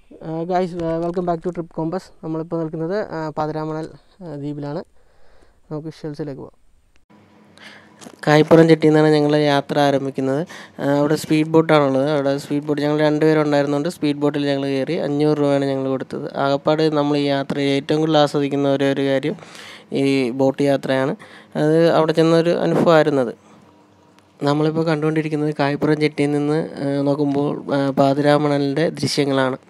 guys welcome back to trip compass നമ്മളിപ്പോൾ നിൽക്കുന്നത് ആ, പാതിരാമണൽ ആ, ദ്വീപിലാണ് നമുക്ക് വിഷ്വൽസിലേക്ക് പോകാം കായ്പ്പുറം ചെട്ടിയിൽ നിന്നാണ് ഞങ്ങൾ യാത്ര ആരംഭിക്കുന്നത് ആ, അവിടെ സ്പീഡ് ബോട്ടാണുള്ളത് അവിടെ സ്പീഡ് ബോട്ട് ഞങ്ങൾ രണ്ടുപേരും ഉണ്ടായിരുന്നുകൊണ്ട് സ്പീഡ് ബോട്ടിൽ ഞങ്ങൾ കയറി അഞ്ഞൂറ് രൂപയാണ് ഞങ്ങൾ കൊടുത്തത് ആകപ്പാട് നമ്മൾ ഈ യാത്രയിൽ ഏറ്റവും കൂടുതൽ ആസ്വദിക്കുന്ന ഒരേ ഒരു കാര്യം ഈ ബോട്ട് യാത്രയാണ് അത് അവിടെ ചെന്നൊരു അനുഭവമായിരുന്നത് നമ്മളിപ്പോൾ കണ്ടുകൊണ്ടിരിക്കുന്നത് കായ്പ്പുറം ചെട്ടിയിൽ നിന്ന് ആ, നോക്കുമ്പോൾ ആ, പാതിരാമണലിൻ്റെ ദൃശ്യങ്ങളാണ്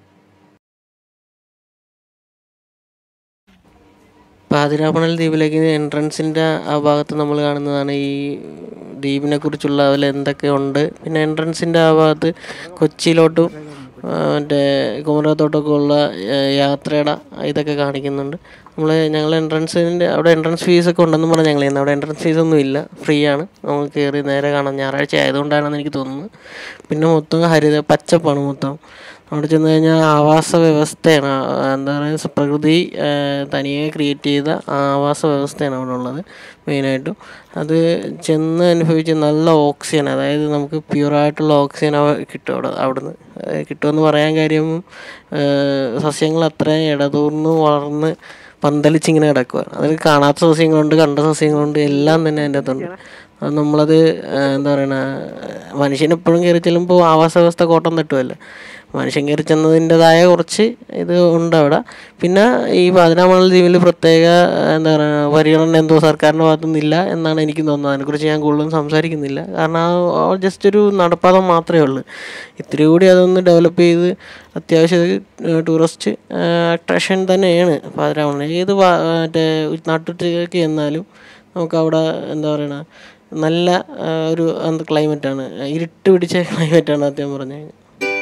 പാതിരാമണൽ ദ്വീപിലേക്ക് എൻട്രൻസിൻ്റെ ആ ഭാഗത്ത് നമ്മൾ കാണുന്നതാണ് ഈ ദ്വീപിനെ കുറിച്ചുള്ള അതിൽ എന്തൊക്കെ ഉണ്ട് പിന്നെ എൻട്രൻസിൻ്റെ ആ ഭാഗത്ത് കൊച്ചിയിലോട്ടും ആ, മറ്റേ കുമരകത്തോട്ടൊക്കെ ഉള്ള ആ, യാത്രയുടെ ഇതൊക്കെ കാണിക്കുന്നുണ്ട് നമ്മൾ ഞങ്ങൾ എൻട്രൻസിൻ്റെ അവിടെ എൻട്രൻസ് ഫീസൊക്കെ ഉണ്ടെന്ന് പറഞ്ഞാൽ ഞങ്ങൾ ചെയ്യുന്നത് അവിടെ എൻട്രൻസ് ഫീസൊന്നും ഇല്ല ഫ്രീ ആണ് നമുക്ക് കയറി നേരെ കാണാം ഞായറാഴ്ച ആയതുകൊണ്ടാണെന്ന് എനിക്ക് തോന്നുന്നു പിന്നെ മൊത്തം ഹരിത പച്ചപ്പാണ് മൊത്തം അവിടെ ചെന്ന് കഴിഞ്ഞാൽ ആവാസ വ്യവസ്ഥയാണ് ആ, എന്താ പറയുക പ്രകൃതി ആ, തനിയെ ക്രിയേറ്റ് ചെയ്ത ആവാസ വ്യവസ്ഥയാണ് അവിടെ ഉള്ളത് മെയിനായിട്ടും അത് ചെന്ന് അനുഭവിച്ച് നല്ല ഓക്സിജൻ അതായത് നമുക്ക് പ്യുവറായിട്ടുള്ള ഓക്സിജൻ അവ കിട്ടും അവിടെ അവിടുന്ന് ആ, കിട്ടുമെന്ന് പറയാൻ കാര്യം ആ, സസ്യങ്ങൾ അത്രയും ഇടതൂർന്ന് വളർന്ന് പന്തലിച്ചിങ്ങനെ കിടക്കുക അതിൽ കാണാത്ത സസ്യങ്ങളുണ്ട് കണ്ട സസ്യങ്ങളുണ്ട് എല്ലാം തന്നെ അതിൻ്റെ അകത്തുണ്ട് അത് നമ്മളത് ആ, എന്താ പറയണ മനുഷ്യൻ എപ്പോഴും കയറി ചെല്ലുമ്പോൾ ആവാസ വ്യവസ്ഥ കോട്ടം തട്ടുമല്ലോ മനുഷ്യൻ കയറി ചെന്നതിൻ്റെതായ കുറച്ച് ഇത് ഉണ്ട് അവിടെ പിന്നെ ഈ പതിനാമണൽ ദ്വീപിൽ പ്രത്യേക എന്താ പറയുക പരിഗണന എന്തോ സർക്കാരിൻ്റെ ഭാഗത്തുനിന്നില്ല എന്നാണ് എനിക്ക് തോന്നുന്നത് അതിനെക്കുറിച്ച് ഞാൻ കൂടുതലും സംസാരിക്കുന്നില്ല കാരണം ജസ്റ്റ് ഒരു നടപ്പാതം മാത്രമേ ഉള്ളൂ ഇത്തിരി കൂടി അതൊന്ന് ഡെവലപ്പ് ചെയ്ത് അത്യാവശ്യം ടൂറിസ്റ്റ് അട്രാക്ഷൻ തന്നെയാണ് പാതിരാമണൽ ഏത് പാ- മറ്റേ നാട്ടുകാർക്ക് ചെന്നാലും നമുക്കവിടെ എന്താ പറയണ നല്ല ആ, ഒരു എന്ത് ക്ലൈമറ്റാണ് ഇരുട്ട് പിടിച്ച ക്ലൈമറ്റാണ് സത്യം പറഞ്ഞു കഴിഞ്ഞാൽ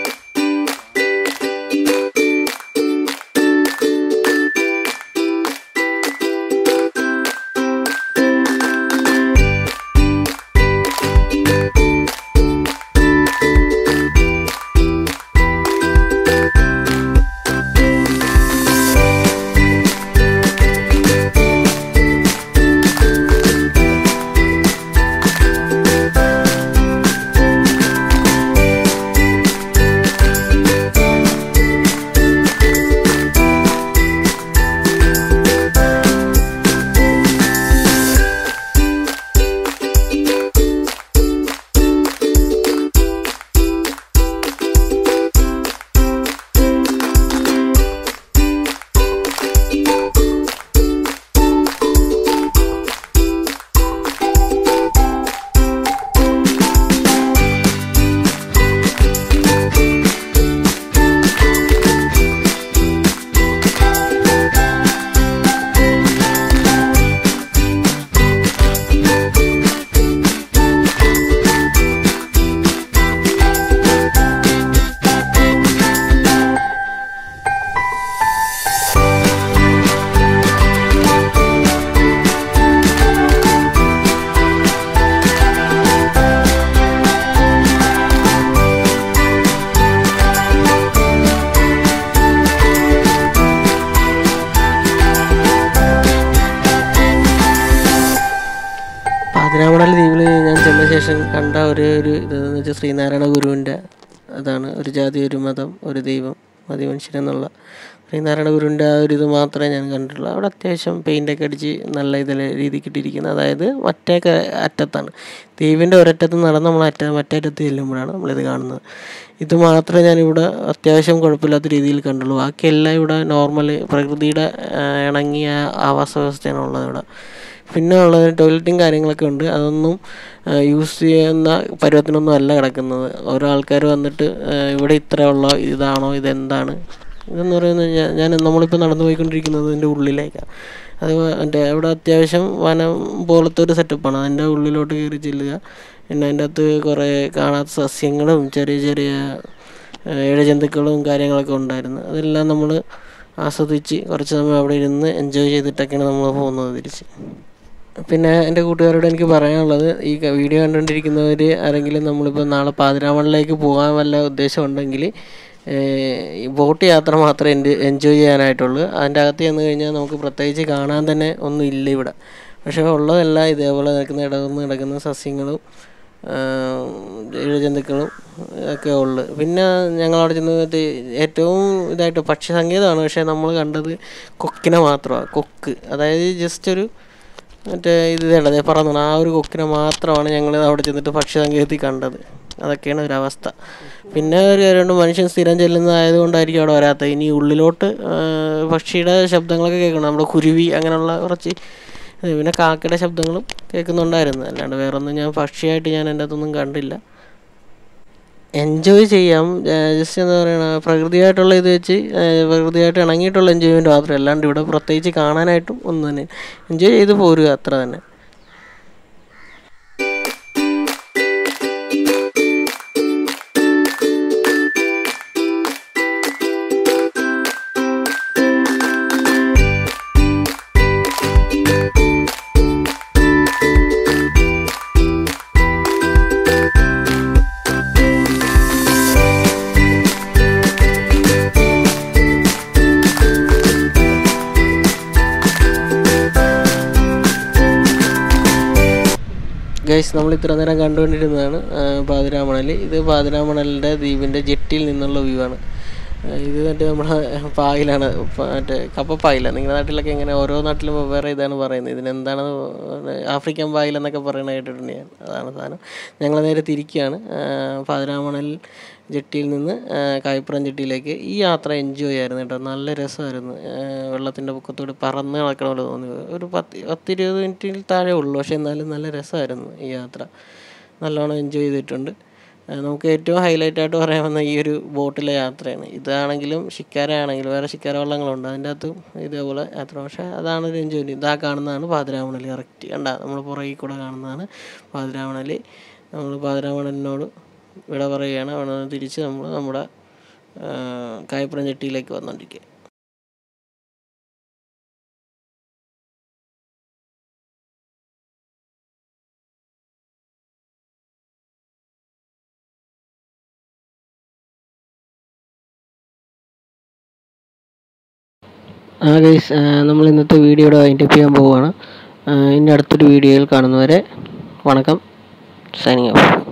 പാതിരാമണൽ ദ്വീപിൽ ഞാൻ ചെന്ന ശേഷം കണ്ട ഒരേ ഒരു ഇതെന്ന് വെച്ചാൽ ശ്രീനാരായണ ഗുരുവിൻ്റെ അതാണ് ഒരു ജാതി ഒരു മതം ഒരു ദൈവം മതിമനുഷ്യരെന്നുള്ള ശ്രീനാരായണ ഗുരുവിൻ്റെ ആ ഒരു ഇത് മാത്രമേ ഞാൻ കണ്ടിട്ടുള്ളൂ അവിടെ അത്യാവശ്യം പെയിൻ്റൊക്കെ അടിച്ച് നല്ല ഇതിൽ രീതിക്ക് ഇട്ടിരിക്കുന്നത് അതായത് മറ്റേ ക- അറ്റത്താണ് ദ്വീപിൻ്റെ ഒരറ്റത്ത് നടന്ന് നമ്മൾ അറ്റ മറ്റേ അറ്റത്ത് ചെല്ലുമ്പോഴാണ് നമ്മളിത് കാണുന്നത് ഇത് മാത്രമേ ഞാനിവിടെ അത്യാവശ്യം കുഴപ്പമില്ലാത്ത രീതിയിൽ കണ്ടുള്ളൂ ബാക്കിയെല്ലാം ഇവിടെ നോർമൽ പ്രകൃതിയുടെ ആ, ഇണങ്ങിയ ആവാസ വ്യവസ്ഥയാണ് ഉള്ളത് ഇവിടെ പിന്നെ ഉള്ളത് ടോയ്ലറ്റും കാര്യങ്ങളൊക്കെ ഉണ്ട് അതൊന്നും യൂസ് ചെയ്യുന്ന പരുവത്തിനൊന്നും അല്ല കിടക്കുന്നത് ഓരോ ആൾക്കാർ വന്നിട്ട് ആ, ഇവിടെ ഇത്ര ഉള്ള ഇതാണോ ഇതെന്താണ് ഇതെന്ന് പറയുന്നത് ഞാൻ ഞാൻ നമ്മളിപ്പോൾ നടന്നു പോയിക്കൊണ്ടിരിക്കുന്നത് ഇതിൻ്റെ ഉള്ളിലേക്കാണ് അത് മറ്റേ അവിടെ അത്യാവശ്യം വനം പോലത്തെ ഒരു സെറ്റപ്പാണ് അതിൻ്റെ ഉള്ളിലോട്ട് കയറി ചെല്ലുക പിന്നെ അതിൻ്റെ അകത്ത് കുറേ കാണാത്ത സസ്യങ്ങളും ചെറിയ ചെറിയ ആ, ഇഴജന്തുക്കളും കാര്യങ്ങളൊക്കെ ഉണ്ടായിരുന്നു അതെല്ലാം നമ്മൾ ആസ്വദിച്ച് കുറച്ച് സമയം അവിടെ ഇരുന്ന് എൻജോയ് ചെയ്തിട്ടൊക്കെയാണ് നമ്മൾ പോകുന്നത് തിരിച്ച് പിന്നെ എൻ്റെ കൂട്ടുകാരോട് എനിക്ക് പറയാനുള്ളത് ഈ ക- വീഡിയോ കണ്ടുകൊണ്ടിരിക്കുന്നവർ ആരെങ്കിലും നമ്മളിപ്പോൾ നാളെ പാതിരാമണിലേക്ക് പോകാൻ വല്ല ഉദ്ദേശം ഉണ്ടെങ്കിൽ ഈ ബോട്ട് യാത്ര മാത്രമേ എൻ്റെ എൻജോയ് ചെയ്യാനായിട്ടുള്ളൂ അതിൻ്റെ അകത്ത് ചെന്ന് കഴിഞ്ഞാൽ നമുക്ക് പ്രത്യേകിച്ച് കാണാൻ തന്നെ ഒന്നും ഇല്ല ഇവിടെ പക്ഷേ ഉള്ളതെല്ലാം ഇതേപോലെ നിൽക്കുന്ന ഇടവന്ന് കിടക്കുന്ന സസ്യങ്ങളും ഇഴജന്തുക്കളും ഒക്കെ ഉള്ളു പിന്നെ ഞങ്ങളവിടെ ചെന്ന് മറ്റേ ഏറ്റവും ഇതായിട്ട് പക്ഷി സങ്കേതമാണ് പക്ഷേ നമ്മൾ കണ്ടത് കൊക്കിനെ മാത്രമാണ് കൊക്ക് അതായത് ജസ്റ്റ് ഒരു മറ്റേ ഇത് വേണ്ടത് പറന്നു ആ ഒരു കൊക്കിനെ മാത്രമാണ് ഞങ്ങൾ അവിടെ ചെന്നിട്ട് പക്ഷി സങ്കേതത്തിൽ കണ്ടത് അതൊക്കെയാണ് ഒരു അവസ്ഥ പിന്നെ ഒരു കാര്യമുണ്ട് മനുഷ്യൻ സ്ഥിരം ചെല്ലുന്നതായത് കൊണ്ടായിരിക്കും അവിടെ വരാത്തത് ഇനി ഉള്ളിലോട്ട് ആ, പക്ഷിയുടെ ശബ്ദങ്ങളൊക്കെ കേൾക്കണം നമ്മുടെ കുരുവി അങ്ങനെയുള്ള കുറച്ച് ഇത് പിന്നെ കാക്കയുടെ ശബ്ദങ്ങളും കേൾക്കുന്നുണ്ടായിരുന്നു അല്ലാണ്ട് വേറെ ഒന്നും ഞാൻ പക്ഷിയായിട്ട് ഞാൻ എൻ്റെ അകത്തൊന്നും കണ്ടില്ല എൻജോയ് ചെയ്യാം ജസ്റ്റ് എന്താ പറയണ പ്രകൃതിയായിട്ടുള്ള ഇത് വെച്ച് ഏഹ് പ്രകൃതിയായിട്ട് ഇണങ്ങിയിട്ടുള്ള എൻജോയ്മെൻറ്റ് മാത്രമേ അല്ലാണ്ട് ഇവിടെ പ്രത്യേകിച്ച് കാണാനായിട്ടും ഒന്നും തന്നെ എൻജോയ് ചെയ്ത് പോരുക അത്ര തന്നെ ഗൈസ് നമ്മൾ ഇത്ര നേരം കണ്ടുകൊണ്ടിരുന്നതാണ് ആ, പാതിരാമണൽ ഇത് പാതിരാമണലിൻ്റെ ദ്വീപിൻ്റെ ജെട്ടിയിൽ നിന്നുള്ള വ്യൂ ആണ് ആ, ഇത് മറ്റേ നമ്മുടെ പായിലാണ് പ- മറ്റേ കപ്പപ്പായില നിങ്ങളുടെ നാട്ടിലൊക്കെ എങ്ങനെ ഓരോ നാട്ടിലും വെവ്വേറെ ഇതാണ് പറയുന്നത് ഇതിനെന്താണ് ആഫ്രിക്കൻ പായില എന്നൊക്കെ പറയുന്നത് കേട്ടിട്ടുണ്ട് ഞാൻ അതാണ് സാധനം ഞങ്ങൾ നേരെ തിരിക്കുകയാണ് ആ, പാതിരാമണൽ ജെട്ടിയിൽ നിന്ന് ആ, കായ്പുറം ജെട്ടിയിലേക്ക് ഈ യാത്ര എൻജോയ് ആയിരുന്നു കേട്ടോ നല്ല രസമായിരുന്നു വെള്ളത്തിൻ്റെ പൊക്കത്തൂടെ പറന്ന് നടക്കണ പോലെ തോന്നി ഒരു പത്ത് പത്തിരുപത് മിനിറ്റിൽ താഴെ ഉള്ളൂ പക്ഷേ എന്നാലും നല്ല രസമായിരുന്നു ഈ യാത്ര നല്ലോണം എൻജോയ് ചെയ്തിട്ടുണ്ട് ആ, നമുക്ക് ഏറ്റവും ഹൈലൈറ്റ് ആയിട്ട് പറയാൻ വന്ന ഈ ഒരു ബോട്ടിലെ യാത്രയാണ് ഇതാണെങ്കിലും ഷിക്കാര ആണെങ്കിലും വേറെ ഷിക്കാര വള്ളങ്ങളുണ്ട് അതിൻ്റെ അകത്തും ഇതേപോലെ യാത്ര പക്ഷേ അതാണ് ഒരു എൻജോയ് ഇതാ കാണുന്നതാണ് പാതിരാമണൽ കറക്റ്റ് കണ്ട നമ്മൾ പുറകിൽ കൂടെ കാണുന്നതാണ് പാതിരാമണൽ നമ്മൾ പാതിരാമണലിനോട് വിട പറയുകയാണ് അവിടെ നിന്ന് തിരിച്ച് നമ്മൾ നമ്മുടെ ആ, കായപ്പുറം ചെട്ടിയിലേക്ക് വന്നുകൊണ്ടിരിക്കുക ആ ഗൈസ് നമ്മൾ ഇന്നത്തെ വീഡിയോ ഇവിടെ വൈൻഡപ്പ് ചെയ്യാൻ പോവുകയാണ് ആ, ഇനി അടുത്തൊരു വീഡിയോയിൽ കാണുന്നവരെ വണക്കം സൈനിങ് ഓഫ്